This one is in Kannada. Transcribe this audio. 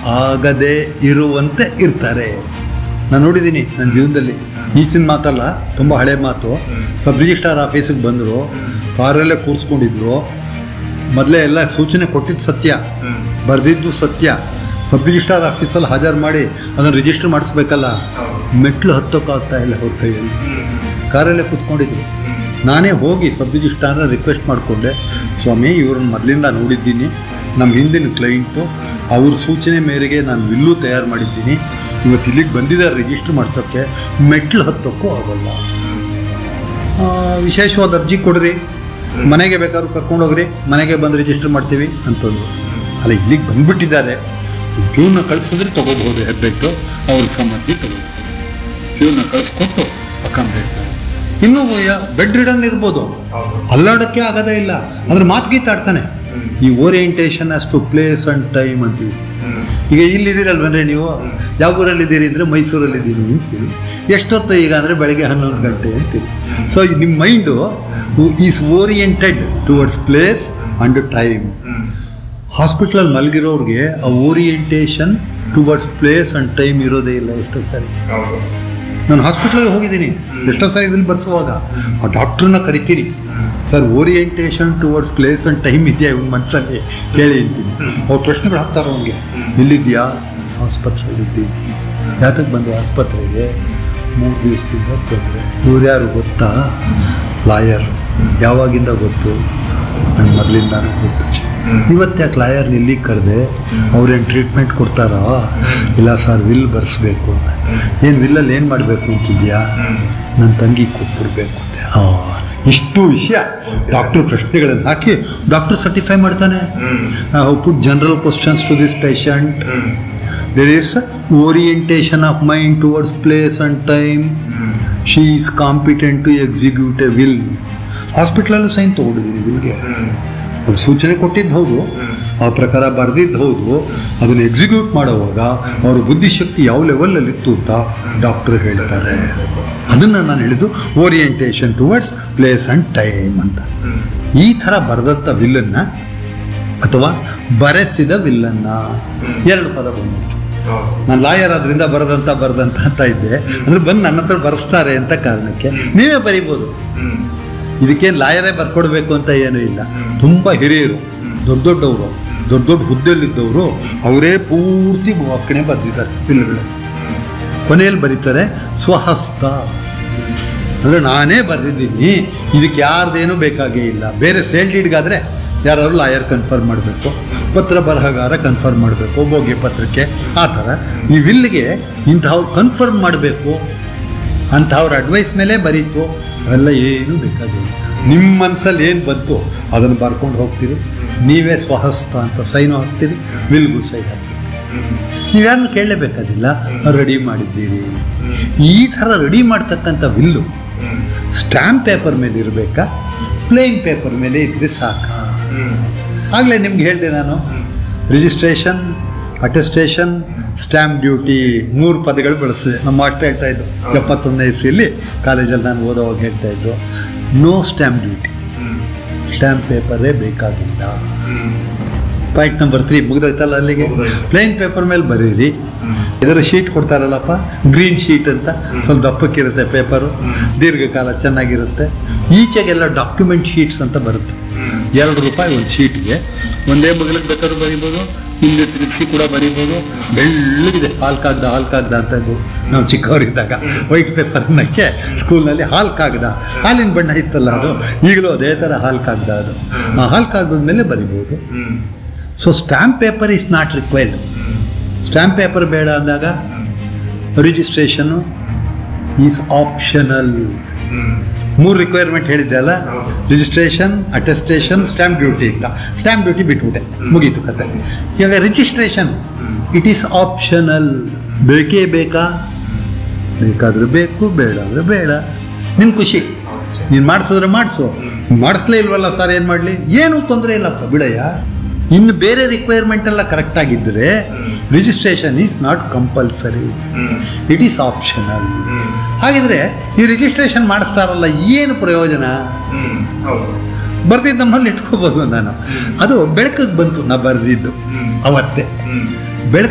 ಆಗದೆ ಇರುವಂತೆ ಇರ್ತಾರೆ ನಾನು ನೋಡಿದ್ದೀನಿ ನನ್ನ ಜೀವನದಲ್ಲಿ ಈಚಿನ ಮಾತಲ್ಲ ತುಂಬ ಹಳೆ ಮಾತು ಸಬ್ ರಿಜಿಸ್ಟ್ರಾರ್ ಆಫೀಸಿಗೆ ಬಂದರು ಕಾರಲ್ಲೇ ಕೂರಿಸ್ಕೊಂಡಿದ್ರು ಮೊದಲೇ ಎಲ್ಲ ಸೂಚನೆ ಕೊಟ್ಟಿದ್ದು ಸತ್ಯ ಬರೆದಿದ್ದು ಸತ್ಯ ಸಬ್ ರಿಜಿಸ್ಟ್ರಾರ್ ಆಫೀಸಲ್ಲಿ ಹಾಜರು ಮಾಡಿ ಅದನ್ನು ರಿಜಿಸ್ಟರ್ ಮಾಡಿಸ್ಬೇಕಲ್ಲ ಮೆಟ್ಲು ಹತ್ತೋಕ್ಕಾಗ್ತಾ ಇಲ್ಲ ಅವ್ರ ಕೈಯಲ್ಲಿ ಕಾರಲ್ಲೇ ಕೂತ್ಕೊಂಡಿದ್ರು ನಾನೇ ಹೋಗಿ ಸಬ್ ರಿಜಿಸ್ಟ್ರಾರ್ನ ರಿಕ್ವೆಸ್ಟ್ ಮಾಡಿಕೊಂಡೆ ಸ್ವಾಮಿ ಇವ್ರನ್ನ ಮೊದಲಿಂದ ನೋಡಿದ್ದೀನಿ ನಮ್ಮ ಹಿಂದಿನ ಕ್ಲೈಂಟು ಅವ್ರ ಸೂಚನೆ ಮೇರೆಗೆ ನಾನು ವಿಲ್ಲು ತಯಾರು ಮಾಡಿದ್ದೀನಿ ಇವತ್ತು ಇಲ್ಲಿಗೆ ಬಂದಿದ್ದಾರೆ ರಿಜಿಸ್ಟರ್ ಮಾಡ್ಸೋಕ್ಕೆ ಮೆಟ್ಲು ಹತ್ತೋಕ್ಕೂ ಆಗೋಲ್ಲ ಆ, ವಿಶೇಷವಾದ ಅರ್ಜಿ ಕೊಡ್ರಿ ಮನೆಗೆ ಬೇಕಾದ್ರೂ ಕರ್ಕೊಂಡೋಗ್ರಿ ಮನೆಗೆ ಬಂದು ರಿಜಿಸ್ಟರ್ ಮಾಡ್ತೀವಿ ಅಂತಂದ್ರು ಅಲ್ಲ ಇಲ್ಲಿಗೆ ಬಂದ್ಬಿಟ್ಟಿದ್ದಾರೆ ಪ್ಯೂನ್ನ ಕಳಿಸಿದ್ರೆ ತೊಗೋಬಹುದು ಹೆಬ್ಬೆಟ್ಟು ಅವ್ರಿಗೆ ಸಮ್ಮತಿ ತಗೋಬಹುದು ಪ್ಯೂನ್ನ ಕಳಿಸ್ಕೊಟ್ಟು ಅಕಾಮಡೇಟ್ ಇನ್ನೂ ಬೆಡ್ ರಿಡನ್ ಇರ್ಬೋದು ಅಲ್ಲಾಡೋಕ್ಕೆ ಆಗೋದೇ ಇಲ್ಲ ಅಂದ್ರೆ ಮಾತು ಗೀತಾಡ್ತಾನೆ ಈ ಓರಿಯೆಂಟೇಷನ್ ಅಷ್ಟು ಪ್ಲೇಸ್ ಅಂಡ್ ಟೈಮ್ ಅಂತೀವಿ ಈಗ ಇಲ್ಲಿದ್ದೀರಲ್ವನ್ರಿ ನೀವು ಯಾವ ಊರಲ್ಲಿದ್ದೀರಿ ಅಂದರೆ ಮೈಸೂರಲ್ಲಿದ್ದೀನಿ ಅಂತೀವಿ ಎಷ್ಟೊತ್ತು ಈಗ ಅಂದರೆ ಬೆಳಗ್ಗೆ ಹನ್ನೊಂದು ಗಂಟೆ ಅಂತೀವಿ ಸೊ ನಿಮ್ಮ mind is oriented towards place and time ಹಾಸ್ಪಿಟ್ಲಲ್ಲಿ ಮಲಗಿರೋರಿಗೆ ಆ orientation towards place and time ಇರೋದೇ ಇಲ್ಲ ಎಷ್ಟೋ ಸರಿ ನಾನು ಹಾಸ್ಪಿಟ್ಲಿಗೆ ಹೋಗಿದ್ದೀನಿ ಎಷ್ಟೋ ಸಾರಿ ಇಲ್ಲಿ ಬರ್ಸುವಾಗ ಆ ಡಾಕ್ಟ್ರನ್ನ ಕರಿತೀನಿ sir orientation towards place and time ಇದೆಯಾ ಇವ್ನ ಮನಸ್ಸಲ್ಲಿ ಕೇಳಿ ಅಂತೀನಿ ಅವ್ರು ಪ್ರಶ್ನೆಗಳು ಹಾಕ್ತಾರೆ ಅವ್ನಿಗೆ ಎಲ್ಲಿದ್ಯಾ ಆಸ್ಪತ್ರೆಯಲ್ಲಿದ್ದೀನಿ ಯಾತಕ್ಕೆ ಬಂದೆ ಆಸ್ಪತ್ರೆಗೆ ಮೂರು ದಿವಸದಿಂದ ತೊಂದರೆ ಇವ್ರು ಯಾರು ಗೊತ್ತಾ ಲಾಯರ್ ಯಾವಾಗಿಂದ ಗೊತ್ತು ನಂಗೆ ಮೊದಲಿಂದಾನು ಗೊತ್ತು ಇವತ್ತು ಯಾಕೆ ಲಾಯರ್ನ ಇಲ್ಲಿಗೆ ಕರೆದೆ ಅವ್ರೇನು ಟ್ರೀಟ್ಮೆಂಟ್ ಕೊಡ್ತಾರಾ ಇಲ್ಲ ಸರ್ ವಿಲ್ ಬರ್ಸ್ಬೇಕು ಅಂತ ಏನು ವಿಲ್ಲಲ್ಲಿ ಏನು ಮಾಡಬೇಕು ಅಂತಿದ್ಯಾ ನನ್ನ ತಂಗಿ ಕೊಟ್ಬಿಡ್ಬೇಕು ಅಂತೆ ಆ, ಇಷ್ಟು ವಿಷಯ ಡಾಕ್ಟರ್ ಪ್ರಶ್ನೆಗಳನ್ನು ಹಾಕಿ ಡಾಕ್ಟರ್ ಸರ್ಟಿಫೈ ಮಾಡ್ತಾನೆ put general questions to this patient there is orientation of mind towards place and time she is competent to execute a will ಹಾಸ್ಪಿಟ್ಲಲ್ಲೂ ಸೈನ್ ತೊಗೊಂಡಿದ್ದೀನಿ ವಿಲ್ಗೆ ಅವ್ರು ಸೂಚನೆ ಕೊಟ್ಟಿದ್ದು ಹೌದು ಆ ಪ್ರಕಾರ ಬರೆದಿದ್ದು ಹೌದು ಅದನ್ನು ಎಕ್ಸಿಕ್ಯೂಟ್ ಮಾಡುವಾಗ ಅವ್ರ ಬುದ್ಧಿಶಕ್ತಿ ಯಾವ ಲೆವೆಲಲ್ಲಿ ಇತ್ತು ಅಂತ ಡಾಕ್ಟರ್ ಹೇಳ್ತಾರೆ ಅದನ್ನು ನಾನು ಹೇಳಿದ್ದು orientation towards place and time ಅಂತ ಈ ಥರ ಬರೆದಂಥ ವಿಲ್ಲನ್ನು ಅಥವಾ ಬರೆಸಿದ ವಿಲ್ಲನ್ನು ಎರಡು ಪದ ಬಂದಿತ್ತು ನಾನು ಲಾಯರ್ ಆದ್ರಿಂದ ಬರದಂತ ಬರದಂತ ಅಂತ ಇದ್ದೆ ಅಂದ್ರೆ ಬಂದು ನನ್ನ ಹತ್ರ ಬರೆಸ್ತಾರೆ ಅಂತ ಕಾರಣಕ್ಕೆ ನೀವೇ ಬರಿಬೋದು ಇದಕ್ಕೇನು ಲಾಯರೇ ಬರ್ಕೊಡ್ಬೇಕು ಅಂತ ಏನೂ ಇಲ್ಲ ತುಂಬ ಹಿರಿಯರು ದೊಡ್ಡ ದೊಡ್ಡವರು ದೊಡ್ಡ ದೊಡ್ಡ ಹುದ್ದೆಯಲ್ಲಿದ್ದವರು ಅವರೇ ಪೂರ್ತಿ ಒಕ್ಕಣೆ ಬರೆದಿದ್ದಾರೆ ಬಿಲ್ಗಳು ಕೊನೆಯಲ್ಲಿ ಬರೀತಾರೆ ಸ್ವಹಸ್ತ ಅಂದರೆ ನಾನೇ ಬರೆದಿದ್ದೀನಿ ಇದಕ್ಕೆ ಯಾರ್ದೇನೂ ಬೇಕಾಗೇ ಇಲ್ಲ ಬೇರೆ ಸೇಲ್ ಡೀಡ್ಗಾದರೆ ಯಾರಾದ್ರು ಲಾಯರ್ ಕನ್ಫರ್ಮ್ ಮಾಡಬೇಕು ಪತ್ರ ಬರಹಗಾರ ಕನ್ಫರ್ಮ್ ಮಾಡಬೇಕು ಬೋಗಿ ಪತ್ರಕ್ಕೆ ಆ ಥರ ಈ ವಿಲ್ಗೆ ಇಂಥವ್ರು ಕನ್ಫರ್ಮ್ ಮಾಡಬೇಕು ಅಂಥವ್ರ ಅಡ್ವೈಸ್ ಮೇಲೆ ಬರೀತು ಅವೆಲ್ಲ ಏನೂ ಬೇಕಾಗಿಲ್ಲ ನಿಮ್ಮ ಮನಸ್ಸಲ್ಲಿ ಏನು ಬಂತು ಅದನ್ನು ಬರ್ಕೊಂಡು ಹೋಗ್ತೀರಿ ನೀವೇ ಸ್ವಹಸ್ತ ಅಂತ ಸೈನು ಹಾಕ್ತೀರಿ ವಿಲ್ಗೂ ಸೈನ್ ಹಾಕ್ತೀರಿ ನೀವ್ಯಾರನ್ನು ಕೇಳಲೇಬೇಕಾದಿಲ್ಲ ರೆಡಿ ಮಾಡಿದ್ದೀರಿ ಈ ಥರ ರೆಡಿ ಮಾಡ್ತಕ್ಕಂಥ ವಿಲ್ಲು ಸ್ಟ್ಯಾಂಪ್ ಪೇಪರ್ ಮೇಲೆ ಇರಬೇಕಾ ಪ್ಲೇನ್ ಪೇಪರ್ ಮೇಲೆ ಇದ್ರೆ ಸಾಕಾ ಆಗಲೇ ನಿಮ್ಗೆ ಹೇಳಿದೆ ನಾನು ರಿಜಿಸ್ಟ್ರೇಷನ್ ಅಟೆಸ್ಟೇಷನ್ ಸ್ಟ್ಯಾಂಪ್ ಡ್ಯೂಟಿ ಮೂರು ಪದಗಳು ಬಳಸಿದೆ ನಮ್ಮ ಮಾಸ್ಟರ್ ಹೇಳ್ತಾ ಇದ್ದು ಎಪ್ಪತ್ತೊಂದನೇ ಇಸ್ವಿಯಲ್ಲಿ ಕಾಲೇಜಲ್ಲಿ ನಾನು ಓದೋವಾಗ ಹೇಳ್ತಾ ಇದ್ರು ನೋ ಸ್ಟ್ಯಾಂಪ್ ಡ್ಯೂಟಿ ಸ್ಟ್ಯಾಂಪ್ ಪೇಪರೇ ಬೇಕಾಗಿಲ್ಲ ಪಾಯಿಂಟ್ ನಂಬರ್ ತ್ರೀ ಮುಗ್ದೋಯ್ತಲ್ಲ ಅಲ್ಲಿಗೆ ಮುಗ್ದೋಯ್ತು. ಪ್ಲೇನ್ ಪೇಪರ್ ಮೇಲೆ ಬರೀರಿ ಇದರ ಶೀಟ್ ಕೊಡ್ತಾರಲ್ಲಪ್ಪ ಗ್ರೀನ್ ಶೀಟ್ ಅಂತ ಸ್ವಲ್ಪ ದಪ್ಪಕ್ಕಿರುತ್ತೆ ಪೇಪರು ದೀರ್ಘಕಾಲ ಚೆನ್ನಾಗಿರುತ್ತೆ ಈಚೆಗೆಲ್ಲ ಡಾಕ್ಯುಮೆಂಟ್ ಶೀಟ್ಸ್ ಅಂತ ಬರುತ್ತೆ ಎರಡು ರೂಪಾಯಿ ಒಂದು ಶೀಟ್ಗೆ ಒಂದೇ ಮಗಲಿಗೆ ಬೇಕಾದ್ರೂ ಬರೀಬೋದು ಹಿಂದೆ ತಿರುಗಿಸಿ ಕೂಡ ಬರೀಬೋದು ಬೆಳ್ಳಗಿದೆ ಹಾಲ್ ಕಾಗ್ದ ಹಾಲ್ ಕಾಗ್ದ ಅಂತ ಇದ್ವು ನಾವು ಚಿಕ್ಕವರಿದ್ದಾಗ ವೈಟ್ ಪೇಪರ್ನಕ್ಕೆ ಸ್ಕೂಲ್ನಲ್ಲಿ ಹಾಲ್ ಕಾಗ್ದ ಹಾಲಿನ ಬಣ್ಣ ಇತ್ತಲ್ಲ ಅದು ಈಗಲೂ ಅದೇ ಥರ ಹಾಲ್ ಕಾಗ್ದ ಅದು ಆ ಹಾಲ್ ಕಾಗ್ದದ ಮೇಲೆ ಬರಿಬೋದು so stamp paper is not required stamp paper ಬೇಡ ಅಂದಾಗ ರಿಜಿಸ್ಟ್ರೇಷನ್ನು ಈಸ್ ಆಪ್ಷನಲ್ ಮೂರು ರಿಕ್ವೈರ್ಮೆಂಟ್ ಹೇಳಿದ್ದೆ ಅಲ್ಲ ಹೌದು. ರಿಜಿಸ್ಟ್ರೇಷನ್ ಅಟೆಸ್ಟೇಷನ್ ಸ್ಟ್ಯಾಂಪ್ ಡ್ಯೂಟಿ ಅಂತ ಸ್ಟ್ಯಾಂಪ್ ಡ್ಯೂಟಿ ಬಿಟ್ಬಿಟ್ಟೆ ಮುಗೀತು ಕತೆ ಇವಾಗ ರಿಜಿಸ್ಟ್ರೇಷನ್ ಇಟ್ ಈಸ್ ಆಪ್ಷನಲ್ ಬೇಕೇ ಬೇಕಾ ಬೇಕಾದ್ರೆ ಬೇಕು ಬೇಡ ಅಂದರೆ ಬೇಡ ನಿನ್ನ ಖುಷಿ ನೀನು ಮಾಡಿಸಿದ್ರೆ ಮಾಡಿಸು ಮಾಡಿಸ್ಲೇ ಇಲ್ವಲ್ಲ ಸರ್ ಏನು ಮಾಡಲಿ ಏನೂ ತೊಂದರೆ ಇಲ್ಲಪ್ಪ ಬಿಡಯ್ಯ ಇನ್ನು ಬೇರೆ ರಿಕ್ವೈರ್ಮೆಂಟ್ ಎಲ್ಲ ಕರೆಕ್ಟಾಗಿದ್ದರೆ registration is not compulsory it is optional ಹಾಗಿದ್ರೆ ಈ ರಿಜಿಸ್ಟ್ರೇಷನ್ ಮಾಡಿಸ್ತಾರಲ್ಲ ಏನು ಪ್ರಯೋಜನ ಹೌದು ಬರ್ದಿದ್ದು ನಮ್ಮಲ್ಲಿ ಇಟ್ಕೋಬೋದು ನಾನು ಅದು ಬೆಳಕಿಗೆ ಬಂತು ನಾ ಬರೆದಿದ್ದು ಅವತ್ತೇ ಹ್ಮ್ ಬೆಳಕು